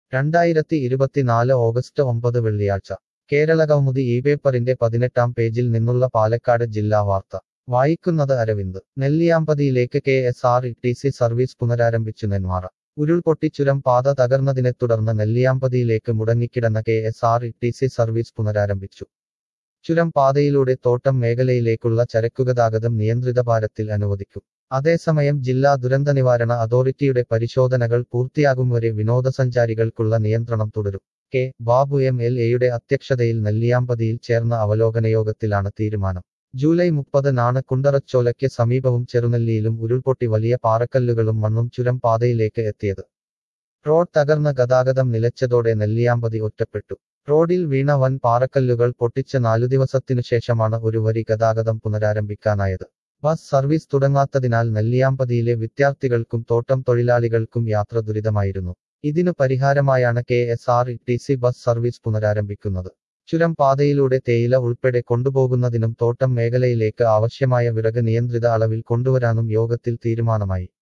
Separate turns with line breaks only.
രണ്ടായിരത്തി ഇരുപത്തിനാല് ഓഗസ്റ്റ് ഒമ്പത് വെള്ളിയാഴ്ച കേരളകൗമുദി ഈ പേപ്പറിന്റെ പതിനെട്ടാം പേജിൽ നിന്നുള്ള പാലക്കാട് ജില്ലാ വാർത്ത വായിക്കുന്നത് അരവിന്ദ് നെല്ലിയാമ്പതിയിലേക്ക് K S R T C service പുനരാരംഭിച്ചു നെന്മാറ ഉരുൾപൊട്ടിച്ചുരം പാത തകർന്നതിനെ തുടർന്ന് നെല്ലിയാമ്പതിയിലേക്ക് മുടങ്ങിക്കിടന്ന K S R T C service പുനരാരംഭിച്ചു ചുരം പാതയിലൂടെ തോട്ടം മേഖലയിലേക്കുള്ള ചരക്കുഗതാഗതം നിയന്ത്രിത ഭാരത്തിൽ അനുവദിക്കും അതേസമയം ജില്ലാ ദുരന്തനിവാരണ അതോറിറ്റിയുടെ പരിശോധനകൾ പൂർത്തിയാകും വരെ വിനോദസഞ്ചാരികൾക്കുള്ള നിയന്ത്രണം തുടരും കെ ബാബു എം എൽ എയുടെ അധ്യക്ഷതയിൽ നെല്ലിയാമ്പതിയിൽ ചേർന്ന അവലോകന യോഗത്തിലാണ് തീരുമാനം ജൂലൈ മുപ്പതിനാണ് കുണ്ടറച്ചോലയ്ക്ക് സമീപവും ചെറുനെല്ലിയിലും ഉരുൾപൊട്ടി വലിയ പാറക്കല്ലുകളും മണ്ണും ചുരം പാതയിലേക്ക് എത്തിയത് റോഡ് തകർന്ന ഗതാഗതം നിലച്ചതോടെ നെല്ലിയാമ്പതി ഒറ്റപ്പെട്ടു റോഡിൽ വീണ വൻ പാറക്കല്ലുകൾ പൊട്ടിച്ച നാലു ദിവസത്തിനു ശേഷമാണ് ഒരു വരി ഗതാഗതം പുനരാരംഭിക്കാനായത് ബസ് സർവീസ് തുടങ്ങാത്തതിനാൽ നെല്ലിയാമ്പതിയിലെ വിദ്യാർത്ഥികൾക്കും തോട്ടം തൊഴിലാളികൾക്കും യാത്ര ദുരിതമായിരുന്നു ഇതിനു പരിഹാരമായാണ് K S R T C bus service പുനരാരംഭിക്കുന്നത് ചുരം പാതയിലൂടെ തേയില ഉൾപ്പെടെ കൊണ്ടുപോകുന്നതിനും തോട്ടം മേഖലയിലേക്ക് ആവശ്യമായ വിറക് നിയന്ത്രിത അളവിൽ കൊണ്ടുവരാനും യോഗത്തിൽ തീരുമാനമായി